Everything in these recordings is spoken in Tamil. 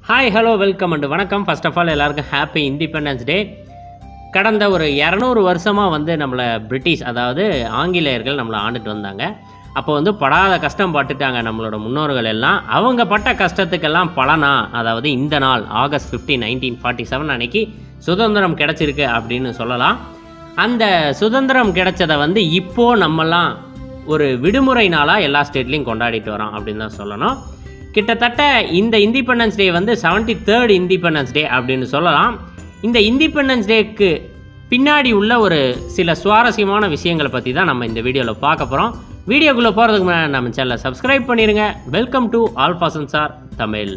ஹாய் ஹலோ வெல்கம் அண்ட் வணக்கம் ஃபர்ஸ்ட் ஆஃப் ஆல் எல்லாருக்கும் ஹாப்பி இண்டிபெண்டன்ஸ் டே கடந்த ஒரு இரநூறு வருஷமாக வந்து நம்மளை பிரிட்டிஷ் அதாவது ஆங்கிலேயர்கள் நம்மளை ஆண்டுட்டு வந்தாங்க அப்போ வந்து படாத கஷ்டம் பட்டுட்டாங்க நம்மளோட முன்னோர்கள் எல்லாம் அவங்க பட்ட கஷ்டத்துக்கெல்லாம் பலனா அதாவது இந்த நாள் ஆகஸ்ட் 15 நைன்டீன் ஃபார்ட்டி செவன் அன்னைக்கு சுதந்திரம் கிடைச்சிருக்கு அப்படின்னு சொல்லலாம் அந்த சுதந்திரம் கிடைச்சதை வந்து இப்போ நம்மலாம் ஒரு விடுமுறை நாளாக எல்லா ஸ்டேட்லேயும் கொண்டாடிட்டு வரோம் அப்படின்னு தான் சொல்லணும் கிட்டத்தட்ட இந்த இண்டிபெண்டன்ஸ் டே வந்து செவன்டி தேர்ட் இண்டிபெண்டன்ஸ் டே அப்படின்னு சொல்லலாம் இந்த இண்டிபெண்டன்ஸ் டேக்கு பின்னாடி உள்ள ஒரு சில சுவாரஸ்யமான விஷயங்களை பற்றி தான் நம்ம இந்த வீடியோவில் பார்க்க போகிறோம் வீடியோக்குள்ளே போகிறதுக்கு முன்னாடி நம்ம சேனலை சப்ஸ்கிரைப் பண்ணிடுங்க வெல்கம் டு ஆல் பாசன் sir Tamil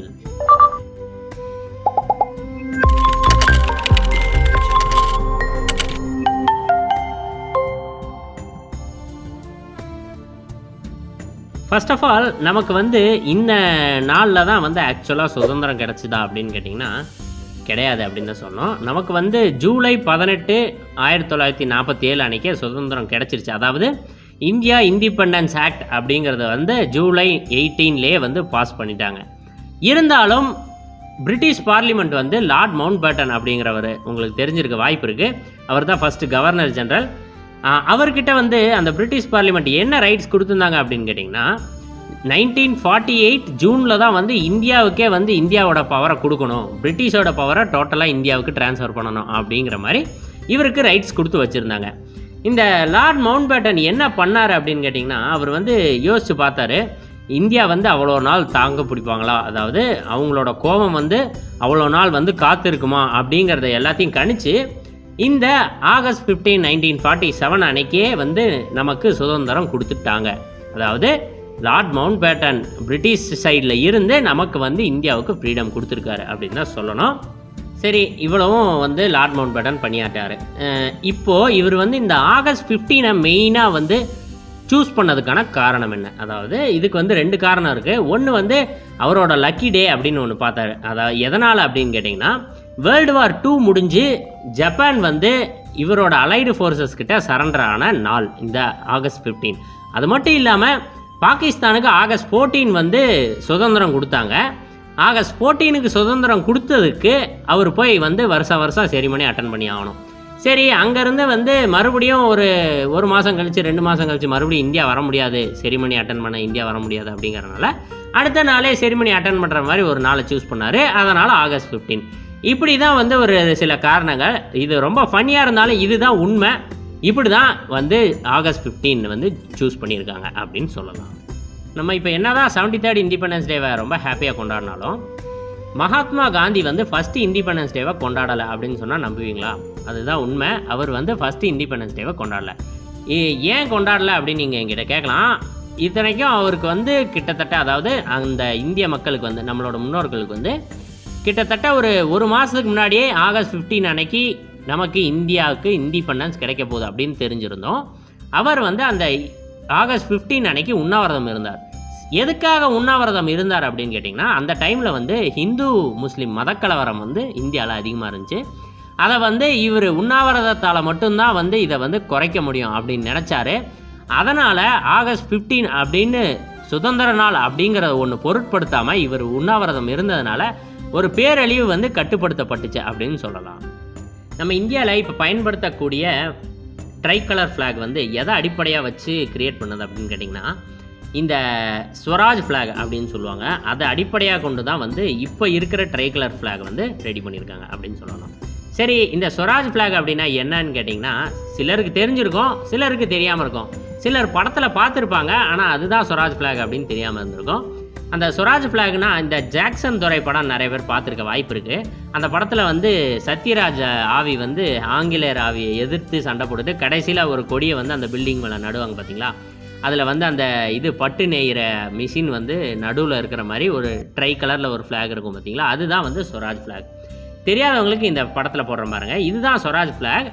first of all நமக்கு வந்து இந்த நாளில் தான் வந்து ஆக்சுவலாக சுதந்திரம் கிடச்சிதா அப்படின்னு கேட்டிங்கன்னா கிடையாது அப்படின்னு தான் சொன்னோம் நமக்கு வந்து ஜூலை பதினெட்டு ஆயிரத்தி தொள்ளாயிரத்தி நாற்பத்தி ஏழு அன்றைக்கே சுதந்திரம் கிடச்சிருச்சு அதாவது இந்தியா இண்டிபெண்டன்ஸ் ஆக்ட் அப்படிங்கிறத வந்து ஜூலை எயிட்டீன்லேயே வந்து பாஸ் பண்ணிட்டாங்க இருந்தாலும் பிரிட்டிஷ் பார்லிமெண்ட் வந்து லார்ட் மவுண்ட் பேட்டன் அப்படிங்கிறவர் உங்களுக்கு தெரிஞ்சிருக்க வாய்ப்பு இருக்குது அவர் தான் ஃபஸ்ட்டு கவர்னர் ஜெனரல் ஆஹ் அவர்கிட்ட வந்து அந்த பிரிட்டிஷ் பார்லிமெண்ட் என்ன ரைட்ஸ் கொடுத்துருந்தாங்க அப்படின்னு கேட்டிங்கன்னா நைன்டீன் ஃபார்ட்டி எயிட் ஜூனில் தான் வந்து இந்தியாவுக்கே வந்து இந்தியாவோட பவரை கொடுக்கணும் பிரிட்டிஷோட பவரை டோட்டலாக இந்தியாவுக்கு ட்ரான்ஸ்ஃபர் பண்ணணும் அப்படிங்கிற மாதிரி இவருக்கு ரைட்ஸ் கொடுத்து வச்சுருந்தாங்க இந்த லார்ட் மவுண்ட் பேட்டன் என்ன பண்ணார் அப்படின்னு கேட்டிங்கன்னா அவர் வந்து யோசித்து பார்த்தாரு இந்தியா வந்து அவ்வளோ நாள் தாங்க பிடிப்பாங்களா அதாவது அவங்களோட கோபம் வந்து அவ்வளோ நாள் வந்து காத்திருக்குமா அப்படிங்கிறத எல்லாத்தையும் கணிச்சு இந்த ஆகஸ்ட் 15 நைன்டீன் ஃபார்ட்டி செவன் அன்னைக்கே வந்து நமக்கு சுதந்திரம் கொடுத்துட்டாங்க அதாவது லார்ட் மவுண்ட் பேட்டன் பிரிட்டிஷ் சைடில் இருந்து நமக்கு வந்து இந்தியாவுக்கு ஃப்ரீடம் கொடுத்துருக்காரு அப்படின்னு தான் சொல்லணும் சரி இவ்வளவும் வந்து லார்ட் மவுண்ட் பேட்டன் பண்ணியாட்டாரு அஹ் இப்போ இவர் வந்து இந்த ஆகஸ்ட் 15 மெயினாக வந்து சூஸ் பண்ணதுக்கான காரணம் என்ன அதாவது இதுக்கு வந்து ரெண்டு காரணம் இருக்குது ஒன்று வந்து அவரோட லக்கி டே அப்படின்னு ஒன்று பார்த்தாரு அதாவது எதனால் அப்படின்னு கேட்டிங்கன்னா வேர்ல்டு வார் டூ முடிஞ்சு ஜப்பான் வந்து இவரோட அலைடு ஃபோர்ஸஸ் கிட்ட சரண்டர் ஆன நாள் இந்த ஆகஸ்ட் 15 அது மட்டும் இல்லாமல் பாகிஸ்தானுக்கு ஆகஸ்ட் 14 வந்து சுதந்திரம் கொடுத்தாங்க ஆகஸ்ட் 14க்கு சுதந்திரம் கொடுத்ததுக்கு அவர் போய் வந்து வருஷம் வருஷம் செரிமனி அட்டன் பண்ணி ஆகணும் சரி அங்கேருந்து வந்து மறுபடியும் ஒரு ஒரு மாதம் கழிச்சு ரெண்டு மாதம் கழிச்சு மறுபடியும் இந்தியா வர முடியாது செரிமனி அட்டன் பண்ண இந்தியா வர முடியாது அப்படிங்கறனால அடுத்த நாளே செரிமனி அட்டன் பண்ணுற மாதிரி ஒரு நாளை சூஸ் பண்ணார் அதனால் ஆகஸ்ட் 15 இப்படி தான் வந்து ஒரு சில காரணங்கள் இது ரொம்ப ஃபன்னியாக இருந்தாலும் இதுதான் உண்மை இப்படி தான் வந்து ஆகஸ்ட் 15 வந்து சூஸ் பண்ணியிருக்காங்க அப்படின்னு சொல்லலாம் நம்ம இப்போ என்னதான் செவன்டி தேர்ட் இண்டிபெண்டன்ஸ் டேவை ரொம்ப ஹாப்பியாக கொண்டாடினாலும் மகாத்மா காந்தி வந்து ஃபஸ்ட்டு இண்டிபெண்டன்ஸ் டேவை கொண்டாடலை அப்படின்னு சொன்னால் நம்புவீங்களா அதுதான் உண்மை அவர் வந்து ஃபஸ்ட்டு இண்டிபெண்டன்ஸ் டேவை கொண்டாடல ஏ- ஏன் கொண்டாடல அப்படின்னு நீங்கள் என்கிட்ட கேட்கலாம் இத்தனைக்கும் அவருக்கு வந்து கிட்டத்தட்ட அதாவது அந்த இந்திய மக்களுக்கு வந்து நம்மளோட முன்னோர்களுக்கு வந்து கிட்டத்தட்ட ஒரு ஒரு மாதத்துக்கு முன்னாடியே ஆகஸ்ட் 15 அன்னைக்கு நமக்கு இந்தியாவுக்கு இண்டிபெண்டன்ஸ் கிடைக்க போகுது அப்படின்னு தெரிஞ்சிருந்தோம் அவர் வந்து அந்த ஆகஸ்ட் 15 அன்னைக்கு உண்ணாவிரதம் இருந்தார் எதுக்காக உண்ணாவிரதம் இருந்தார் அப்படின்னு கேட்டிங்கன்னா அந்த டைமில் வந்து ஹிந்து முஸ்லீம் மதக்கலவரம் வந்து இந்தியாவில் அதிகமாக இருந்துச்சு அதை வந்து இவர் உண்ணாவிரதத்தால் மட்டும்தான் வந்து இதை வந்து குறைக்க முடியும் அப்படின்னு நினச்சாரு அதனால் ஆகஸ்ட் 15 அப்படின்னு சுதந்திர நாள் அப்படிங்கிறத ஒன்று பொருட்படுத்தாமல் இவர் உண்ணாவிரதம் இருந்ததுனால ஒரு பேரழிவு வந்து கட்டுப்படுத்தப்பட்டுச்சு அப்படின்னு சொல்லலாம் நம்ம இந்தியாவில் இப்போ பயன்படுத்தக்கூடிய ட்ரை கலர் ஃப்ளாக் வந்து எதை அடிப்படையாக வச்சு கிரியேட் பண்ணது அப்படின்னு கேட்டிங்கன்னா இந்த ஸ்வராஜ் ஃப்ளாக் அப்படின்னு சொல்லுவாங்க அதை அடிப்படையாக கொண்டு தான் வந்து இப்போ இருக்கிற ட்ரை கலர் ஃப்ளாக் வந்து ரெடி பண்ணியிருக்காங்க அப்படின்னு சொல்லலாம் சரி இந்த ஸ்வராஜ் ஃப்ளாக் அப்படின்னா என்னன்னு கேட்டிங்கன்னா சிலருக்கு தெரிஞ்சிருக்கும் சிலருக்கு தெரியாமல் இருக்கும் சிலர் படத்தில் பார்த்துருப்பாங்க ஆனால் அதுதான் ஸ்வராஜ் ஃப்ளாக் அப்படின்னு தெரியாமல் இருந்திருக்கும் அந்த ஸ்வராஜ் ஃப்ளாக்னா இந்த ஜாக்சன் துறை படம் நிறைய பேர் பார்த்துருக்க வாய்ப்பு இருக்குது அந்த படத்தில் வந்து சத்யராஜ் ஆவி வந்து ஆங்கிலேயர் ஆவியை எதிர்த்து சண்டை போடுது கடைசியில் ஒரு கொடியை வந்து அந்த பில்டிங் மேலே நடுவாங்க பார்த்தீங்களா அதில் வந்து அந்த இது பட்டு நெய்கிற மிஷின் வந்து நடுவில் இருக்கிற மாதிரி ஒரு ட்ரை கலரில் ஒரு ஃப்ளாக் இருக்கும் பார்த்தீங்களா அதுதான் வந்து ஸ்வராஜ் ஃப்ளாக் தெரியாதவங்களுக்கு இந்த படத்தில் போடுற பாருங்க இதுதான் ஸ்வராஜ் ஃப்ளாக்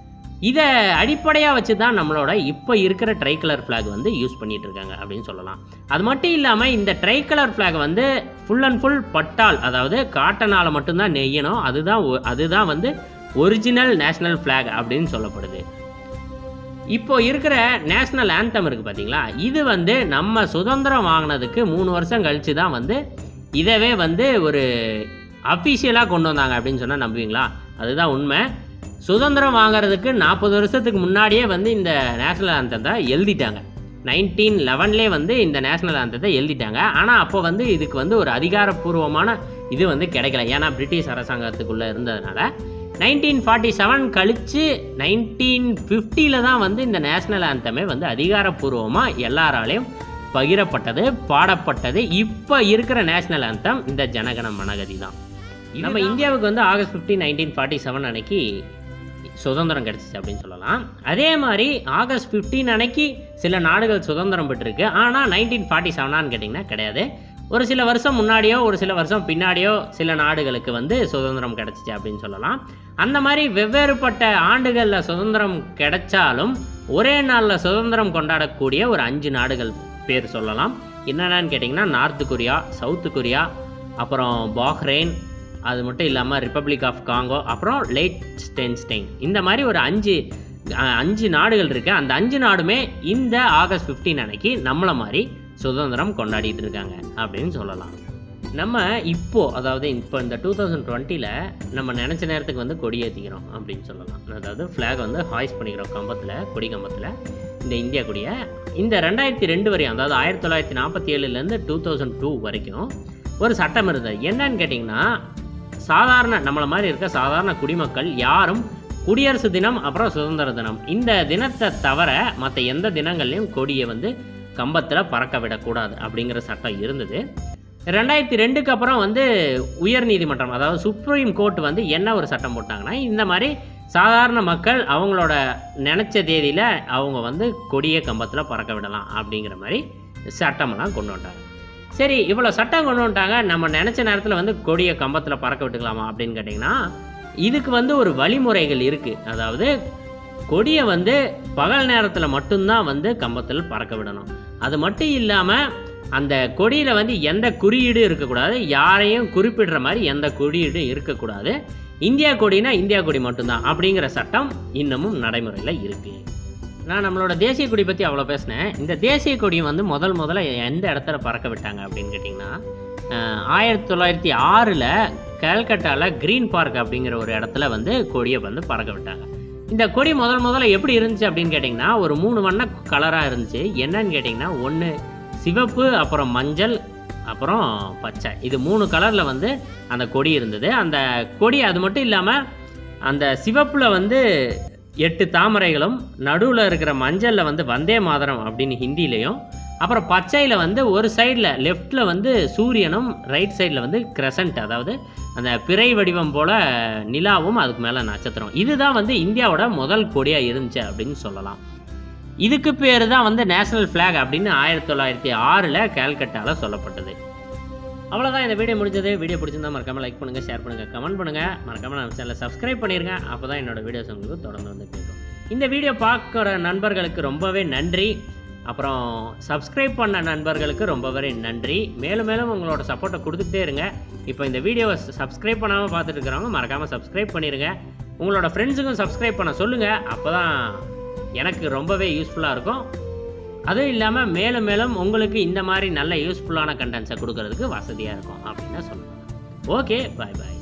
இதை அடிப்படையாக வச்சு தான் நம்மளோட இப்போ இருக்கிற ட்ரை கலர் ஃப்ளாக் வந்து யூஸ் பண்ணிட்டு இருக்காங்க அப்படின்னு சொல்லலாம் அது மட்டும் இல்லாமல் இந்த ட்ரை கலர் ஃப்ளாக் வந்து ஃபுல் அண்ட் ஃபுல் பட்டால் அதாவது காட்டனால் மட்டும்தான் நெய்யணும் அதுதான் ஒ- அதுதான் வந்து ஒரிஜினல் நேஷ்னல் ஃப்ளாக் அப்படின்னு சொல்லப்படுது இப்போ இருக்கிற நேஷ்னல் ஆந்தம் இருக்குது பார்த்தீங்களா இது வந்து நம்ம சுதந்திரம் வாங்கினதுக்கு மூணு வருஷம் கழிச்சு தான் வந்து இதவே வந்து ஒரு அஃபிஷியலாக கொண்டு வந்தாங்க அப்படின்னு சொன்னால் நம்புவீங்களா அதுதான் உண்மை சுதந்திரம் வாங்குறதுக்கு நாற்பது வருஷத்துக்கு முன்னாடியே வந்து இந்த நேஷனல் ஆந்தத்தை எழுதிட்டாங்க நைன்டீன் லெவன்லேயே வந்து இந்த நேஷனல் ஆந்தத்தை எழுதிட்டாங்க ஆனால் அப்போ வந்து இதுக்கு வந்து ஒரு அதிகாரப்பூர்வமான இது வந்து கிடைக்கல ஏன்னா பிரிட்டிஷ் அரசாங்கத்துக்குள்ளே இருந்ததுனால நைன்டீன் ஃபார்ட்டி செவன் கழித்து நைன்டீன் ஃபிஃப்டியில் தான் வந்து இந்த நேஷனல் ஆந்தமே வந்து அதிகாரப்பூர்வமாக எல்லாராலையும் பகிரப்பட்டது பாடப்பட்டது இப்போ இருக்கிற நேஷனல் ஆந்தம் இந்த ஜனகண மனகதி தான் நம்ம இந்தியாவுக்கு வந்து August fifteen nineteen forty seven அன்னைக்கு சுதந்திரம் கிடச்சிச்சு அப்படின்னு சொல்லலாம் அதே மாதிரி ஆகஸ்ட் 15 அன்னைக்கு சில நாடுகள் சுதந்திரம் பெற்றிருக்கு ஆனால் நைன்டீன் ஃபார்ட்டி செவனான்னு கேட்டிங்கன்னா கிடையாது ஒரு சில வருஷம் முன்னாடியோ ஒரு சில வருஷம் பின்னாடியோ சில நாடுகளுக்கு வந்து சுதந்திரம் கிடச்சிச்சு அப்படின்னு சொல்லலாம் அந்த மாதிரி வெவ்வேறுபட்ட ஆண்டுகளில் சுதந்திரம் கிடைச்சாலும் ஒரே நாளில் சுதந்திரம் கொண்டாடக்கூடிய ஒரு அஞ்சு நாடுகள் பேர் சொல்லலாம் என்னென்னு கேட்டிங்கன்னா நார்த் கொரியா சவுத் கொரியா அப்புறம் பாஹ்ரைன் அது மட்டும் இல்லாமல் ரிப்பப்ளிக் ஆஃப் காங்கோ அப்புறம் லேட் ஸ்டென்ஸ்டைன் இந்த மாதிரி ஒரு அஞ்சு அஹ், அஞ்சு நாடுகள் இருக்கு அந்த அஞ்சு நாடுமே இந்த ஆகஸ்ட் 15 அன்னைக்கு நம்மளை மாதிரி சுதந்திரம் கொண்டாடிட்டு இருக்காங்க அப்படின்னு சொல்லலாம் நம்ம இப்போ அதாவது இப்போ இந்த டூ தௌசண்ட் டுவெண்ட்டியில் நம்ம நினச்ச நேரத்துக்கு வந்து கொடி ஏற்றிக்கிறோம் அப்படின்னு சொல்லலாம் அதாவது ஃப்ளாக் வந்து ஹாய்ஸ் பண்ணிக்கிறோம் கம்பத்தில் கொடி கம்பத்தில் இந்த இந்தியா கொடியை இந்த ரெண்டாயிரத்தி ரெண்டு வரையும் அதாவது ஆயிரத்தி தொள்ளாயிரத்தி நாற்பத்தி ஏழுலேருந்து டூ தௌசண்ட் டூ வரைக்கும் ஒரு சட்டம் இருந்தது என்னன்னு கேட்டிங்கன்னா சாதாரண நம்மளை மாதிரி இருக்க சாதாரண குடிமக்கள் யாரும் குடியரசு தினம் அப்புறம் சுதந்திர தினம் இந்த தினத்தை தவிர மற்ற எந்த தினங்கள்லையும் கொடியை வந்து கம்பத்தில் பறக்க விடக்கூடாது அப்படிங்கிற சட்டம் இருந்தது ரெண்டாயிரத்தி ரெண்டுக்கு அப்புறம் வந்து உயர்நீதிமன்றம் அதாவது சுப்ரீம் கோர்ட் வந்து என்ன ஒரு சட்டம் போட்டாங்கன்னா இந்த மாதிரி சாதாரண மக்கள் அவங்களோட நினச்ச தேதியில் அவங்க வந்து கொடியை கம்பத்தில் பறக்க விடலாம் அப்படிங்கிற மாதிரி சட்டமெல்லாம் கொண்டு வந்துட்டாங்க சரி இவ்வளோ சட்டம் கொண்டு வந்துட்டாங்க நம்ம நினச்ச நேரத்தில் வந்து கொடியை கம்பத்தில் பறக்க விட்டுக்கலாமா அப்படின்னு கேட்டிங்கன்னா இதுக்கு வந்து ஒரு வழிமுறைகள் இருக்குது அதாவது கொடியை வந்து பகல் நேரத்தில் மட்டும்தான் வந்து கம்பத்தில் பறக்க விடணும் அது மட்டும் இல்லாமல் அந்த கொடியில் வந்து எந்த குறியீடும் இருக்கக்கூடாது யாரையும் குறிப்பிடுற மாதிரி எந்த குறியீடும் இருக்கக்கூடாது இந்தியா கொடினா இந்தியா கொடி மட்டும்தான் அப்படிங்கிற சட்டம் இன்னமும் நடைமுறையில் இருக்குது நான் நம்மளோட தேசிய கொடி பற்றி அவ்வளோ பேசினேன் இந்த தேசிய கொடி வந்து முதல் முதல்ல எந்த இடத்துல பறக்க விட்டாங்க அப்படின்னு கேட்டிங்கன்னா அஹ், ஆயிரத்தி தொள்ளாயிரத்தி ஆறில் கல்கட்டாவில் க்ரீன் பார்க் அப்படிங்கிற ஒரு இடத்துல வந்து கொடியை வந்து பறக்க விட்டாங்க இந்த கொடி முதல் முதல்ல எப்படி இருந்துச்சு அப்படின்னு கேட்டிங்கன்னா ஒரு மூணு வண்ண கலராக இருந்துச்சு என்னன்னு கேட்டிங்கன்னா ஒன்று சிவப்பு அப்புறம் மஞ்சள் அப்புறம் பச்சை இது மூணு கலரில் வந்து அந்த கொடி இருந்தது அந்த கொடி அது மட்டும் இல்லாமல் அந்த சிவப்பில் வந்து எட்டு தாமரைகளும் நடுவில் இருக்கிற மஞ்சளில் வந்து வந்தே மாதரம் அப்படின்னு ஹிந்திலையும் அப்புறம் பச்சையில் வந்து ஒரு சைடில் லெஃப்டில் வந்து சூரியனும் ரைட் சைடில் வந்து கிரசன்ட் அதாவது அந்த பிறை வடிவம் போல் நிலாவும் அதுக்கு மேலே நட்சத்திரம் இதுதான் வந்து இந்தியாவோட முதல் கொடியாக இருந்துச்சு அப்படின்னு சொல்லலாம் இதுக்கு பேர் தான் வந்து நேஷனல் ஃப்ளாக் அப்படின்னு ஆயிரத்தி தொள்ளாயிரத்தி ஆறில் கேல்கட்டாவில் சொல்லப்பட்டது அவ்வளோதான் இந்த வீடியோ முடிஞ்சது வீடியோ பிடிச்சிருந்தா மறக்காமல் லைக் பண்ணுங்கள் ஷேர் பண்ணுங்கள் கமெண்ட் பண்ணுங்கள் மறக்காமல் நம்ம சேனலை சப்ஸ்கிரைப் பண்ணிடுங்க அப்போ தான் என்னோட வீடியோஸ் உங்களுக்கு தொடர்ந்து வந்து கேட்கும் இந்த வீடியோ பார்க்குற நண்பர்களுக்கு ரொம்பவே நன்றி அப்புறம் சப்ஸ்கிரைப் பண்ண நண்பர்களுக்கு ரொம்பவே நன்றி மேலும் மேலும் உங்களோட சப்போர்ட்டை கொடுத்துட்டே இருங்க இப்போ இந்த வீடியோவை சப்ஸ்கிரைப் பண்ணாமல் பார்த்துட்டு இருக்கிறவங்க மறக்காமல் சப்ஸ்கிரைப் பண்ணிடுங்க உங்களோட ஃப்ரெண்ட்ஸுக்கும் சப்ஸ்கிரைப் பண்ண சொல்லுங்கள் அப்போ தான் எனக்கு ரொம்பவே யூஸ்ஃபுல்லாக இருக்கும் அதுவும் இல்லாமல் மேலும் மேலும் உங்களுக்கு இந்த மாதிரி நல்ல யூஸ்ஃபுல்லான கண்டென்ட்ஸை கொடுக்கறதுக்கு வசதியாக இருக்கும் அப்படின்னு சொல்லுவேன் ஓகே பாய் பாய்